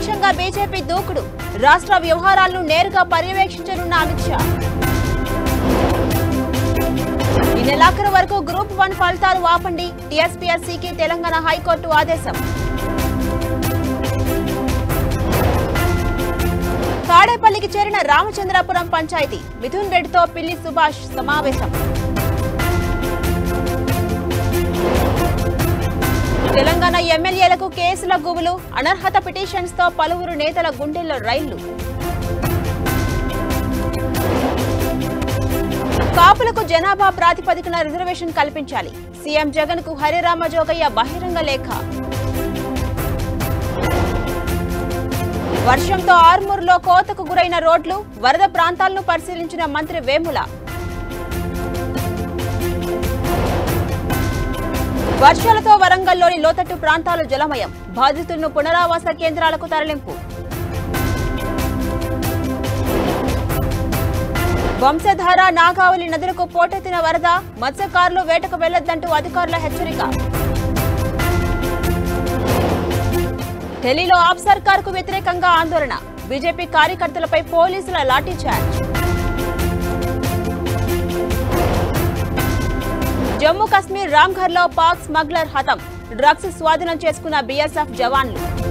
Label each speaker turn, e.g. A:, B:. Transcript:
A: ప్రతిపక్షంగా బీజేపీ దూకుడు రాష్ట్ర వ్యవహారాలను నేరుగా పర్యవేక్షించనున్న అమిత్ షా ఈ నెలాఖరు వరకు గ్రూప్ వన్ ఫలితాలు ఆపండి టీఎస్పీఎస్సీకి తెలంగాణ హైకోర్టు ఆదేశం తాడేపల్లికి చేరిన రామచంద్రాపురం పంచాయతీ మిథున్ రెడ్డితో పిల్లి సుభాష్ సమావేశం తెలంగాణ ఎమ్మెల్యేలకు కేసుల గుబులు అనర్హత పిటిషన్స్ తో పలువురు నేతల గుండెల్లో రైళ్లు కాపులకు జనాభా ప్రాతిపదికన రిజర్వేషన్ కల్పించాలి సీఎం జగన్ కు హరిరామ జోగయ్య బహిరంగ లేఖ వర్షంతో ఆర్మూర్లో కోతకు గురైన రోడ్లు వరద ప్రాంతాలను పరిశీలించిన మంత్రి వేముల వర్షాలతో వరంగల్లోని లోతట్టు ప్రాంతాలు జలమయం బాధితులను పునరావాస కేంద్రాలకు తరలింపు వంశధార నాగావళి నదులకు పోటెత్తిన వరద మత్స్యకారులు వేటకు వెళ్లొద్దంటూ అధికారుల హెచ్చరిక ఢిల్లీలో ఆప్ సర్కార్ కు వ్యతిరేకంగా ఆందోళన బీజేపీ కార్యకర్తలపై పోలీసుల లాఠీచార్జ్ జమ్మూ కశ్మీర్ రామ్ఘర్ లో పాక్ స్మగ్లర్ హతం డ్రగ్స్ స్వాధీనం చేసుకున్న బీఎస్ఎఫ్ జవాన్లు